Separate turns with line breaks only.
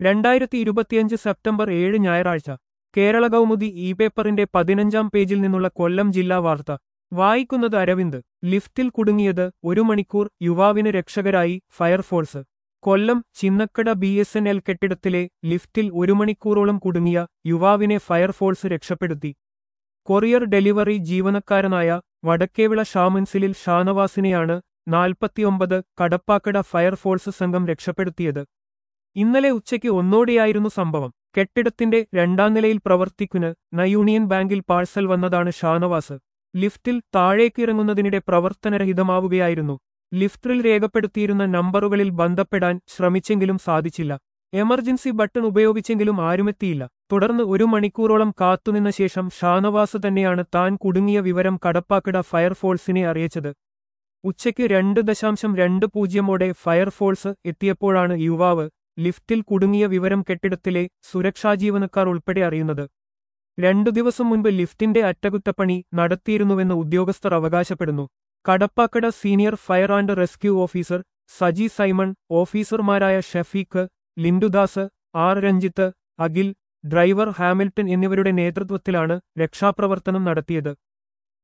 രണ്ടായിരത്തി ഇരുപത്തിയഞ്ച് സെപ്റ്റംബർ ഏഴ് ഞായറാഴ്ച കേരള കൗമുദി ഇ പേപ്പറിന്റെ പതിനഞ്ചാം പേജിൽ നിന്നുള്ള കൊല്ലം ജില്ലാ വാർത്ത വായിക്കുന്നത് അരവിന്ദ് ലിഫ്റ്റിൽ കുടുങ്ങിയത് ഒരു മണിക്കൂർ യുവാവിന് രക്ഷകരായി fire force Kollam Chinnakada B S N L കെട്ടിടത്തിലെ ലിഫ്റ്റിൽ ഒരു മണിക്കൂറോളം കുടുങ്ങിയ യുവാവിനെ ഫയർഫോഴ്സ് രക്ഷപ്പെടുത്തി കൊറിയർ ഡെലിവറി ജീവനക്കാരനായ വടക്കേവിള ഷാമൻസിലിൽ ഷാനവാസിനെയാണ് നാൽപ്പത്തിയൊമ്പത് കടപ്പാക്കട ഫയർഫോഴ്സ് സംഘം രക്ഷപ്പെടുത്തിയത് ഇന്നലെ ഉച്ചയ്ക്ക് ഒന്നോടെയായിരുന്നു സംഭവം കെട്ടിടത്തിന്റെ രണ്ടാം നിലയിൽ പ്രവർത്തിക്കുന്ന നയൂണിയൻ ബാങ്കിൽ പാഴ്സൽ വന്നതാണ് ഷാനവാസ് ലിഫ്റ്റിൽ താഴേക്കിറങ്ങുന്നതിനിടെ പ്രവർത്തനരഹിതമാവുകയായിരുന്നു ലിഫ്റ്റിൽ രേഖപ്പെടുത്തിയിരുന്ന നമ്പറുകളിൽ ബന്ധപ്പെടാൻ ശ്രമിച്ചെങ്കിലും സാധിച്ചില്ല എമർജൻസി ബട്ടൺ ഉപയോഗിച്ചെങ്കിലും ആരുമെത്തിയില്ല തുടർന്ന് ഒരു മണിക്കൂറോളം കാത്തുനിന്ന ശേഷം ഷാനവാസ് തന്നെയാണ് താൻ കുടുങ്ങിയ വിവരം കടപ്പാക്കട ഫയർഫോഴ്സിനെ അറിയിച്ചത് ഉച്ചയ്ക്ക് രണ്ട് ദശാംശം രണ്ട് പൂജ്യമോടെ ഫയർഫോഴ്സ് എത്തിയപ്പോഴാണ് യുവാവ് ലിഫ്റ്റിൽ കുടുങ്ങിയ വിവരം കെട്ടിടത്തിലെ സുരക്ഷാ ജീവനക്കാർ ഉൾപ്പെടെ അറിയുന്നത് രണ്ടു ദിവസം മുൻപ് ലിഫ്റ്റിന്റെ അറ്റകുറ്റപ്പണി നടത്തിയിരുന്നുവെന്ന് ഉദ്യോഗസ്ഥർ അവകാശപ്പെടുന്നു Kadappakada senior fire and rescue officer Saji Simon ഓഫീസർമാരായ ഷഫീഖ് ലിൻഡുദാസ് ആർ രഞ്ജിത്ത് അഖിൽ ഡ്രൈവർ ഹാമിൽട്ടൺ എന്നിവരുടെ നേതൃത്വത്തിലാണ് രക്ഷാപ്രവർത്തനം നടത്തിയത്